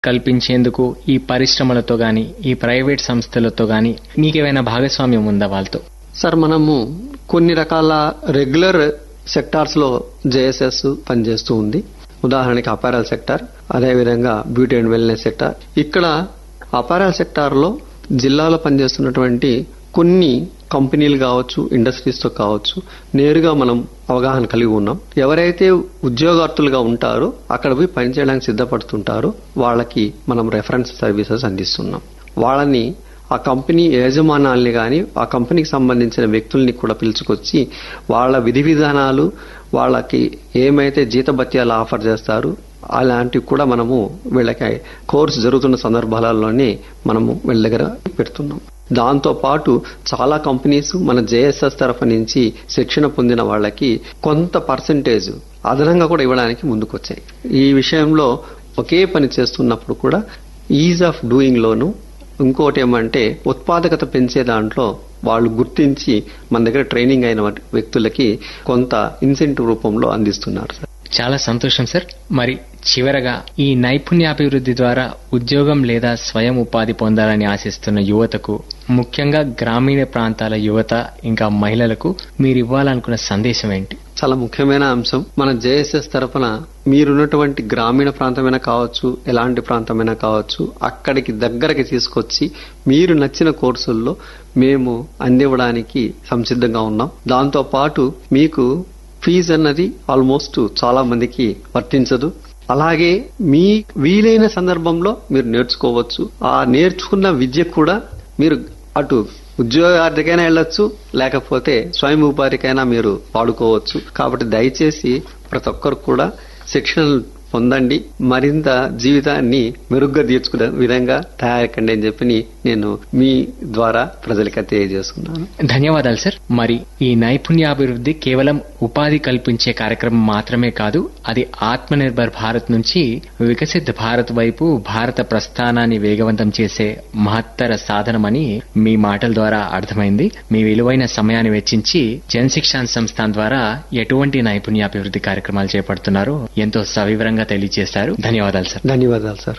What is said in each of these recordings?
కల్పించేందుకు ఈ పరిశ్రమలతో గాని ఈ ప్రైవేట్ సంస్థలతో గాని మీకేమైనా భాగస్వామ్యం ఉందా వాళ్ళతో సార్ మనము కొన్ని రకాల రెగ్యులర్ సెక్టార్స్ లో జేఎస్ఎస్ పనిచేస్తూ ఉంది ఉదాహరణకి అపారల్ సెక్టార్ అదేవిధంగా బ్యూటీ అండ్ వెల్నెస్ సెక్టార్ ఇక్కడ అపారల్ సెక్టార్ లో జిల్లాలో పనిచేస్తున్నటువంటి కొన్ని కంపెనీలు కావచ్చు ఇండస్ట్రీస్ తో కావచ్చు నేరుగా మనం అవగాహన కలిగి ఉన్నాం ఎవరైతే ఉద్యోగార్థులుగా ఉంటారో అక్కడ పోయి పనిచేయడానికి సిద్ధపడుతుంటారో వాళ్ళకి మనం రెఫరెన్స్ సర్వీసెస్ అందిస్తున్నాం వాళ్ళని ఆ కంపెనీ యజమానాల్ని కానీ ఆ కంపెనీకి సంబంధించిన వ్యక్తుల్ని కూడా పిలుచుకొచ్చి వాళ్ళ విధి విధానాలు వాళ్ళకి ఏమైతే జీతభత్యాలు ఆఫర్ చేస్తారు అలాంటివి కూడా మనము వీళ్ళకి కోర్సు జరుగుతున్న సందర్భాలలోనే మనము వీళ్ళ దగ్గర పెడుతున్నాం దాంతో పాటు చాలా కంపెనీస్ మన జేఎస్ఎస్ తరఫు నుంచి శిక్షణ పొందిన వాళ్ళకి కొంత పర్సంటేజ్ అదనంగా కూడా ఇవ్వడానికి ముందుకొచ్చాయి ఈ విషయంలో ఒకే పని చేస్తున్నప్పుడు కూడా ఈజ్ ఆఫ్ డూయింగ్ లోను ఇంకోటి ఏమంటే ఉత్పాదకత పెంచే దాంట్లో వాళ్ళు గుర్తించి మన దగ్గర ట్రైనింగ్ అయిన వ్యక్తులకి కొంత ఇన్సెంటివ్ రూపంలో అందిస్తున్నారు సార్ చాలా సంతోషం సార్ మరి చివరగా ఈ నైపుణ్యాభివృద్ధి ద్వారా ఉద్యోగం లేదా స్వయం ఉపాధి పొందాలని ఆశిస్తున్న యువతకు ముఖ్యంగా గ్రామీణ ప్రాంతాల యువత ఇంకా మహిళలకు మీరు ఇవ్వాలనుకున్న సందేశం ఏంటి చాలా ముఖ్యమైన అంశం మన జేఎస్ఎస్ తరఫున మీరున్నటువంటి గ్రామీణ ప్రాంతమైనా కావచ్చు ఎలాంటి ప్రాంతమైనా కావచ్చు అక్కడికి దగ్గరకి తీసుకొచ్చి మీరు నచ్చిన కోర్సుల్లో మేము అందివ్వడానికి సంసిద్ధంగా ఉన్నాం దాంతో పాటు మీకు ఫీజు అన్నది ఆల్మోస్ట్ చాలా మందికి వర్తించదు అలాగే మీ వీలైన సందర్భంలో మీరు నేర్చుకోవచ్చు ఆ నేర్చుకున్న విద్య కూడా మీరు అటు ఉద్యోగార్థికైనా వెళ్ళొచ్చు లేకపోతే స్వయం ఉపాధికైనా మీరు వాడుకోవచ్చు కాబట్టి దయచేసి ప్రతి ఒక్కరు కూడా శిక్షణ పొందండి మరింత జీవితాన్ని మెరుగ్గా తీర్చుకునే విధంగా తయారకండి అని చెప్పి నేను మీ ద్వారా ప్రజలకి తెలియజేస్తున్నాను ధన్యవాదాలు సార్ మరి ఈ నైపుణ్యాభివృద్ధి కేవలం ఉపాధి కల్పించే కార్యక్రమం మాత్రమే కాదు అది ఆత్మనిర్భర్ భారత్ నుంచి వికసిత్ భారత్ వైపు భారత ప్రస్థానాన్ని వేగవంతం చేసే మహత్తర సాధనమని మీ మాటల ద్వారా అర్థమైంది మీ విలువైన సమయాన్ని వెచ్చించి జనశిక్షాన్ సంస్థాన్ ద్వారా ఎటువంటి నైపుణ్యాభివృద్ధి కార్యక్రమాలు చేపడుతున్నారో ఎంతో సవివరంగా తెలియజేశారు ధన్యవాదాలు సార్ ధన్యవాదాలు సార్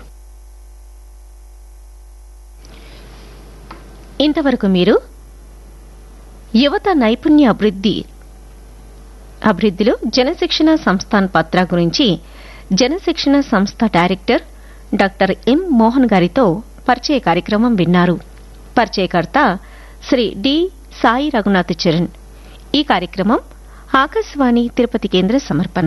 ఇంతవరకు మీరు యువత నైపుణ్య అభివృద్ధి అభివృద్ధిలో జనశిక్షణ సంస్థాన్ పత్ర గురించి జనశిక్షణ సంస్థ డైరెక్టర్ డాక్టర్ ఎం మోహన్ గారితో పరిచయ కార్యక్రమం విన్నారు పరిచయకర్త శ్రీ డి సాయి రఘునాథ్ చరణ్ ఈ కార్యక్రమం ఆకాశవాణి తిరుపతి కేంద్ర సమర్పణ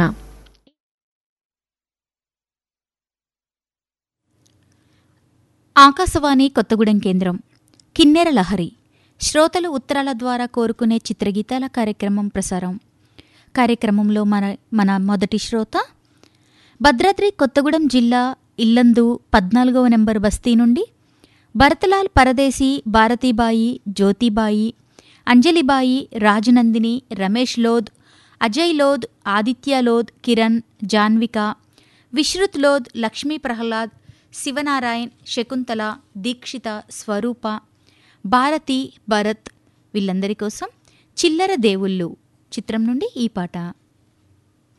ఆకాశవాణి కొత్తగూడెం కేంద్రం కిన్నెర లహరి శ్రోతలు ఉత్తరాల ద్వారా కోరుకునే చిత్రగీతాల కార్యక్రమం ప్రసారం కార్యక్రమంలో మన మన మొదటి శ్రోత భద్రాద్రి కొత్తగూడెం జిల్లా ఇల్లందు పద్నాలుగవ నెంబర్ బస్తీ నుండి భరతలాల్ పరదేశీ భారతీబాయి జ్యోతిబాయి అంజలిబాయి రాజనందిని రమేష్ లోద్ అజయ్ లోద్ ఆదిత్య లోద్ కిరణ్ జాన్విక విశ్రుత్ లోద్ లక్ష్మీ ప్రహ్లాద్ శివనారాయణ్ శకుంతల దీక్షిత స్వరూప భారతి భరత్ వీళ్ళందరి కోసం చిల్లర దేవుళ్ళు చిత్రం నుండి ఈ పాట